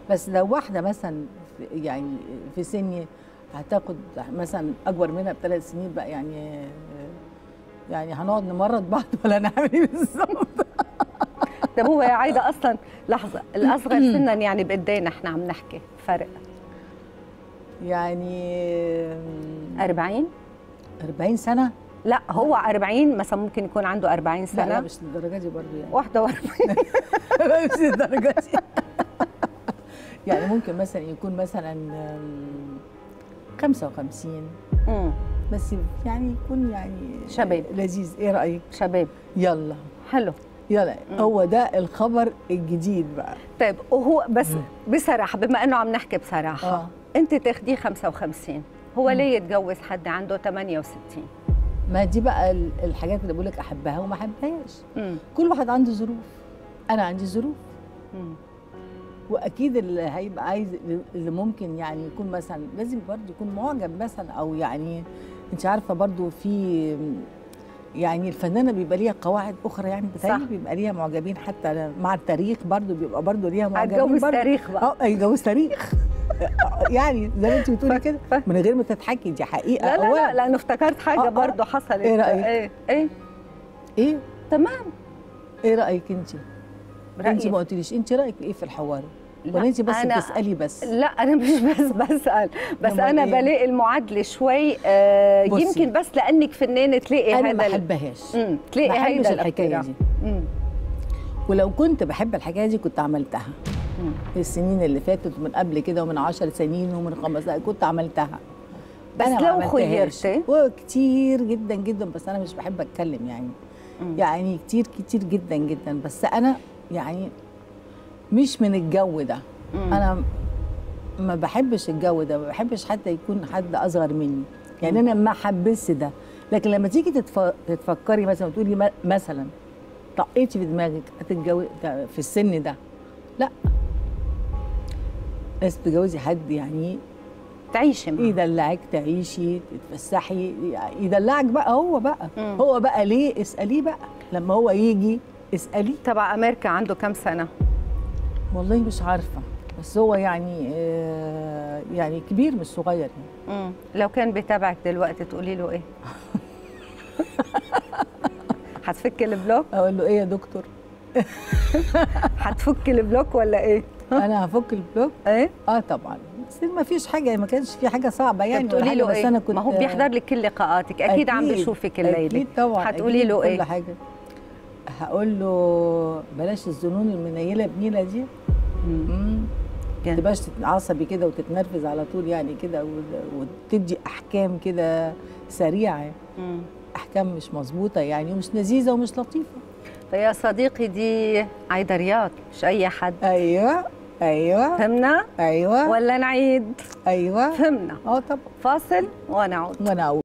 بس لو واحده مثلا في- يعني في سني هتاخد مثلا اكبر منها بثلاث سنين بقى يعني يعني هنقعد نمرض بعض ولا نعمل ايه بالظبط طب هو يا عايده اصلا لحظه الاصغر سنا يعني بايدينا احنا عم نحكي فرق يعني 40 40 سنه لا هو 40 مثلا ممكن يكون عنده 40 لا, سنه لا مش للدرجه دي برضه يعني 41 لا مش للدرجه دي يعني ممكن مثلا يكون مثلا أم، 55 مم. بس يعني يكون يعني شباب. لذيذ ايه رايك شباب يلا حلو يلا هو ده الخبر الجديد بقى طيب وهو بس بصراحه بما انه عم نحكي بصراحه آه. انت تاخديه 55 هو ليه يتجوز حد عنده 68 ما دي بقى ال- الحاجات اللي بقول لك احبها وما احبهاش امم كل واحد عنده ظروف انا عندي ظروف مم. واكيد اللي هيبقى عايز اللي ممكن يعني يكون مثلا لازم برضه يكون معجب مثلا او يعني انت عارفه برضه في يعني الفنانه بيبقى ليها قواعد اخرى يعني بتهيألي صح. بيبقى ليها معجبين حتى مع التاريخ برضه بيبقى برضه ليها معجبين هتجوز برضه. تاريخ بقى اه هيتجوز تاريخ يعني زي ما انت بتقولي ف- كده ف- من غير ما تضحكي دي حقيقه لا لا لا أولاً. لانه افتكرت حاجه آه، آه. برضه حصلت إيه رأيك؟ ايه ايه ايه تمام ايه رايك انت انت رأيي ما قلتليش انت رايك ايه في الحوار لا، ولا انت بس أنا- بتسالي بس لا انا مش بس بسال بس أمال انا إيه؟ بلاقي المعادله شوي آه بصي. يمكن بس لانك فنانه تلاقي انا ما هذا ال- احبهاش مم، ما تلاقي احبش هيدا الحكايه الاقتراح. دي مم. ولو كنت بحب الحكايه دي كنت عملتها مم. في السنين اللي فاتت ومن قبل كده ومن 10 سنين ومن خمس كنت عملتها بس أنا ما لو عملتهاش. خيرتي؟ وكتير جدا جدا بس انا مش بحب اتكلم يعني مم. يعني كتير كتير جدا جدا بس انا يعني مش من الجو ده مم. انا ما بحبش الجو ده ما بحبش حتى يكون حد اصغر مني يعني انا ما حبس ده لكن لما تيجي تتف... تتفكري مثلا وتقولي م- مثلا طقيتي في دماغك هتتجوزي في السن ده لا لازم تتجوزي حد يعني تعيشي معه يدلعك تعيشي تتفسحي يدلعك بقى هو بقى مم. هو بقى ليه اساليه بقى لما هو يجي اساليه تبع امريكا عنده كم سنه والله مش عارفه بس هو يعني آه، يعني كبير مش صغير يعني مم. لو كان بيتابعك دلوقتي تقولي له ايه هتفك البلوك اقول له ايه يا دكتور هتفك البلوك ولا ايه انا هفك البلوك ايه اه طبعا بس ما فيش حاجه ما كانش في حاجه صعبه يعني طب ولا تقولي حاجة، له بس ايه انا كنت ما هو بيحضر لك كل لقاءاتك اكيد, عم بيشوفك الليله اكيد طبعا هتقولي أكيد له كل ايه حاجه هقول له بلاش الظنون المنيله بنيله دي مم. مم. كان- تبقاش عصبي كده وتتنرفز على طول يعني كده و- وتدي احكام كده سريعه مم. احكام مش مظبوطه يعني ومش لذيذه ومش لطيفه فيا صديقي دي عايده رياض مش اي حد ايوه ايوه فهمنا ايوه ولا نعيد ايوه فهمنا اه طبعا فاصل ونعود وانا أقول